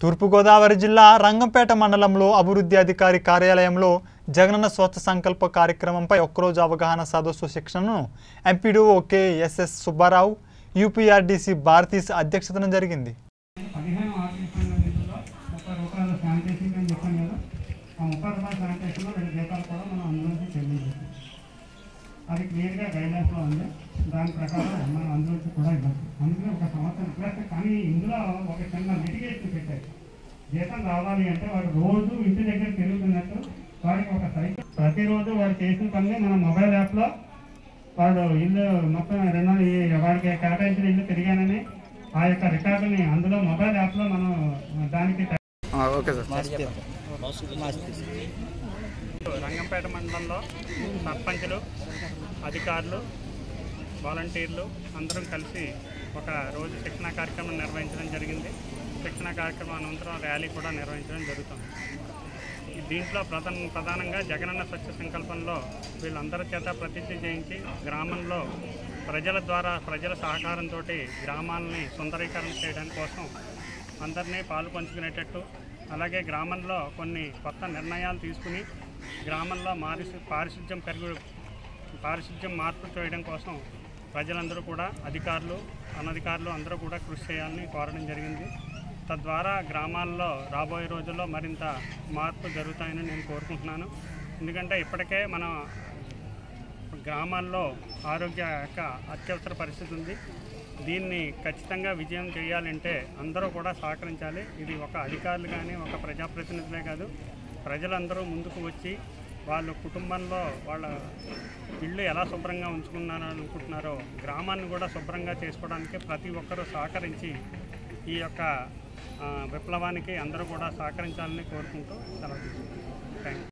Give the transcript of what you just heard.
తూర్పుగోదావరి జిల్లా రంగంపేట మండలంలో అభివృద్ధి అధికారి కార్యాలయంలో జగనన్న స్వచ్ఛ సంకల్ప కార్యక్రమంపై ఒక్కరోజు అవగాహన సదస్సు శిక్షణను MPDO K SS Subbarao UPRDC భారతీస్ అధ్యక్షతన జరిగింది పదిహేను ఆర్టిఫిషియల్ నిధుల్లో ముప్పై రూపాయల శానిటేషన్ అని చెప్పాను కదా ఆ ముప్పై రూపాయల శానిటేషన్లో రెండు జీతాలు కూడా మనం అందులో నుంచి చెల్లించాలి అది క్లియర్గా గైడ్లైన్స్లో ఉంది దాని ప్రకారం మనం అందులో నుంచి కూడా ఇవ్వాలి అందుకని ఒక సంవత్సరం ప్లస్ కానీ ఇందులో ఒక చిన్న లిటిగేషన్ పెట్టారు జీతం రావాలి అంటే వాడు రోజు ఇంటి దగ్గర తిరుగుతున్నట్టు వాడికి ఒక సైకిల్ ప్రతిరోజు వాడు చేసిన పని మన మొబైల్ యాప్లో వాడు ఇల్లు మొత్తం రెండు ఈ వాడికి కేటాయించిన ఇల్లు తిరిగానని ఆ యొక్క రికార్డుని అందులో మొబైల్ యాప్లో మనం దానికి ఓకే సార్ రంగంపేట మండలంలో సర్పంచులు అధికారులు వాలంటీర్లు అందరం కలిసి ఒక రోజు శిక్షణ కార్యక్రమం నిర్వహించడం జరిగింది శిక్షణ కార్యక్రమం అనంతరం ర్యాలీ కూడా నిర్వహించడం జరుగుతుంది ఈ దీంట్లో ప్రధాన ప్రధానంగా జగనన్న స్వచ్ఛ సంకల్పంలో వీళ్ళందరి చేత ప్రతిజ్ఞ చేయించి గ్రామంలో ప్రజల ద్వారా ప్రజల సహకారంతో గ్రామాలని సుందరీకరణ చేయడం కోసం అందరినీ పాలు పంచుకునేటట్టు అలాగే గ్రామంలో కొన్ని కొత్త నిర్ణయాలు తీసుకుని గ్రామంలో మారిశు పారిశుద్ధ్యం పెరుగు పారిశుద్ధ్యం మార్పు చేయడం కోసం ప్రజలందరూ కూడా అధికారులు అనధికారులు అందరూ కూడా కృషి చేయాలని కోరడం జరిగింది తద్వారా గ్రామాల్లో రాబోయే రోజుల్లో మరింత మార్పు జరుగుతాయని నేను కోరుకుంటున్నాను ఎందుకంటే ఇప్పటికే మన గ్రామాల్లో ఆరోగ్య యొక్క అత్యవసర పరిస్థితి ఉంది దీన్ని ఖచ్చితంగా విజయం చేయాలంటే అందరూ కూడా సహకరించాలి ఇది ఒక అధికారులు కానీ ఒక ప్రజాప్రతినిధులే కాదు ప్రజలందరూ ముందుకు వచ్చి వాళ్ళ కుటుంబంలో వాళ్ళ ఇల్లు ఎలా శుభ్రంగా ఉంచుకున్నారని అనుకుంటున్నారో గ్రామాన్ని కూడా శుభ్రంగా చేసుకోవడానికి ప్రతి ఒక్కరూ సహకరించి ఈ యొక్క ఆ, విప్లవానికి అందరూ కూడా సహకరించాలని కోరుకుంటూ సెలవు తీసుకుంటాను థ్యాంక్ యూ